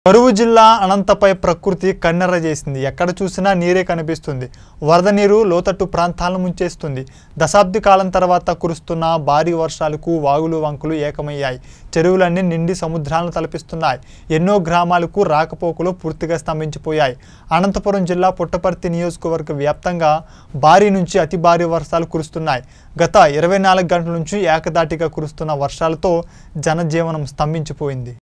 కరువు జిల్లా అనంతపై ప్రకృతి కన్నెర్ర చేసింది ఎక్కడ చూసినా నీరే కనిపిస్తుంది వరద నీరు లోతట్టు ప్రాంతాలను ముంచేస్తుంది దశాబ్ది కాలం తర్వాత కురుస్తున్న భారీ వర్షాలకు వాగులు వంకులు ఏకమయ్యాయి చెరువులన్నీ నిండి సముద్రాలను తలపిస్తున్నాయి ఎన్నో గ్రామాలకు రాకపోకలు పూర్తిగా స్తంభించిపోయాయి అనంతపురం జిల్లా పుట్టపర్తి నియోజకవర్గ వ్యాప్తంగా భారీ నుంచి అతి భారీ వర్షాలు కురుస్తున్నాయి గత ఇరవై నాలుగు గంటల నుంచి ఏకదాటిగా కురుస్తున్న వర్షాలతో జనజీవనం స్తంభించిపోయింది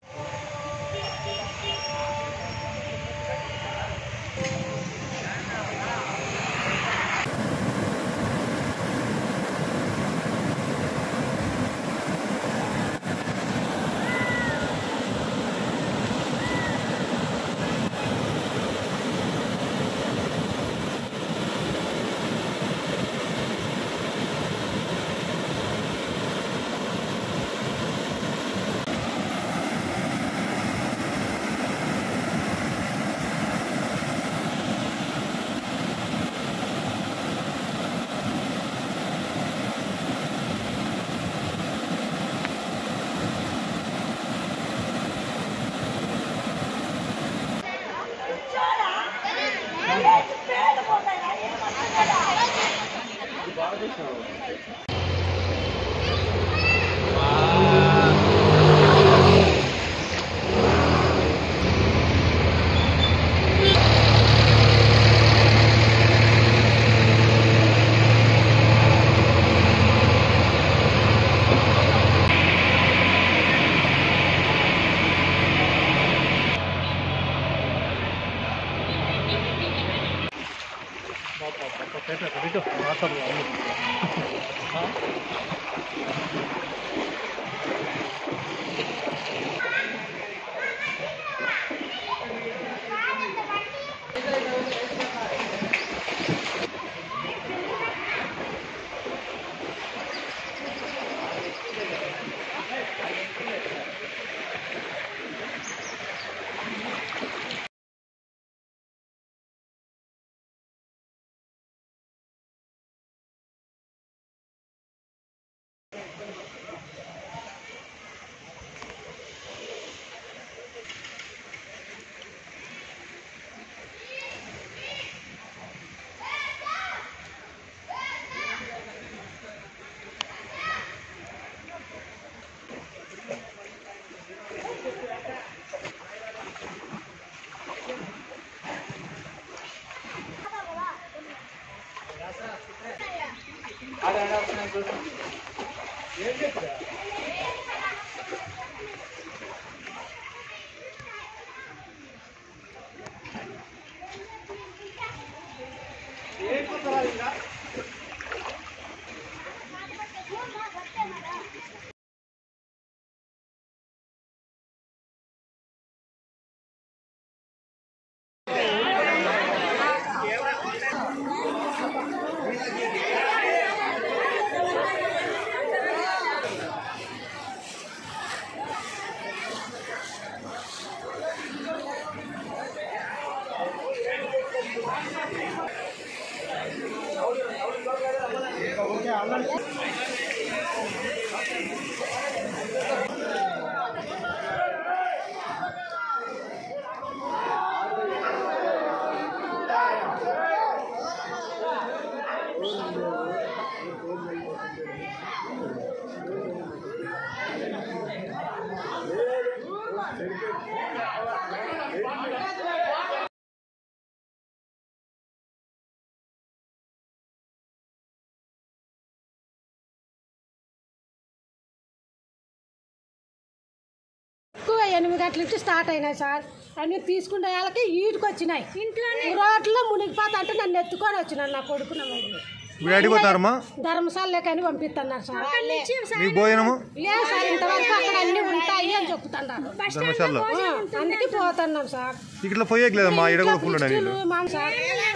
ఎక్కువ ఎనిమిది గంటల నుంచి స్టార్ట్ అయినాయి సార్ అన్ని తీసుకునే వాళ్ళకి ఈటుకు వచ్చినాయి రోడ్లో మునిగిపోతా అంటే నన్ను ఎత్తుకొని వచ్చినాను నా కొడుకున మీరు అడిగిపోతారమ్మా ధర్మశాలలోకి అని పంపిస్తున్నారు సార్ మీ భోజనము లేదు సార్ ఇంతవరకు అక్కడ అన్ని ఉంటాయి అని చెప్తున్నారు ధర్మశాలలో ఆ, అందుకే పోతున్నాం సార్ ఇట్లా పోయేయట్లేదమ్మా ఈడ కూడా ఫుల్ ఉన్నాయి పిచ్చులు, మా సార్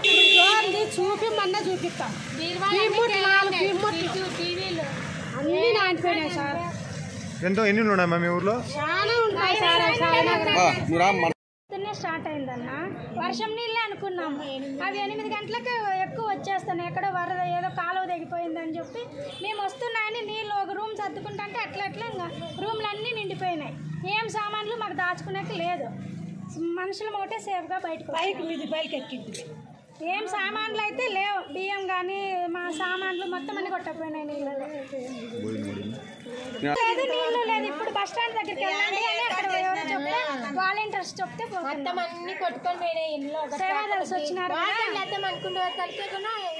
రోడ్లు చూపి మొన్న చూపిస్తాం పీముట్లు నాలుగు పీముట్లు అన్ని నాటిపోయినాయి సార్ ఎంతో ఎన్ని ఉన్నాయమ్మా మీ ఊర్లో చాలా ఉంటాయి సార్ సాయినగర్ పొద్దున్నే స్టార్ట్ అయిందన్న వర్షం నీళ్ళే అనుకున్నాము అవి ఎనిమిది గంటలకు ఎక్కువ వచ్చేస్తాను ఎక్కడో వరద ఏదో కాలువ తెగిపోయిందని చెప్పి మేము వస్తున్నాయని నీళ్ళు ఒక రూమ్ సర్దుకుంటుంటే అట్లా అట్లా ఇంకా రూమ్లు అన్నీ నిండిపోయినాయి ఏం సామాన్లు మాకు దాచుకునేకి లేదు మనుషులు ఒకటే సేఫ్గా బయటకు పైకి మీది పైకి ఎక్కింది ఏం సామాన్లు అయితే లేవు బియ్యం కానీ మా సామాన్లు మొత్తం అన్ని కొట్టకపోయినాయి నీళ్ళలో లేదు నీళ్లు లేదు ఇప్పుడు బస్ స్టాండ్ దగ్గరికి వెళ్ళండి అని అక్కడ ఎవరో చెప్తే వాలంటీర్స్ చెప్తే మొత్తం అన్ని కొట్టుకొని పోయినాయి ఇంట్లో సేవాదల్స్ వచ్చినారు కదా. వేద్దాం అనుకుంటే తలకే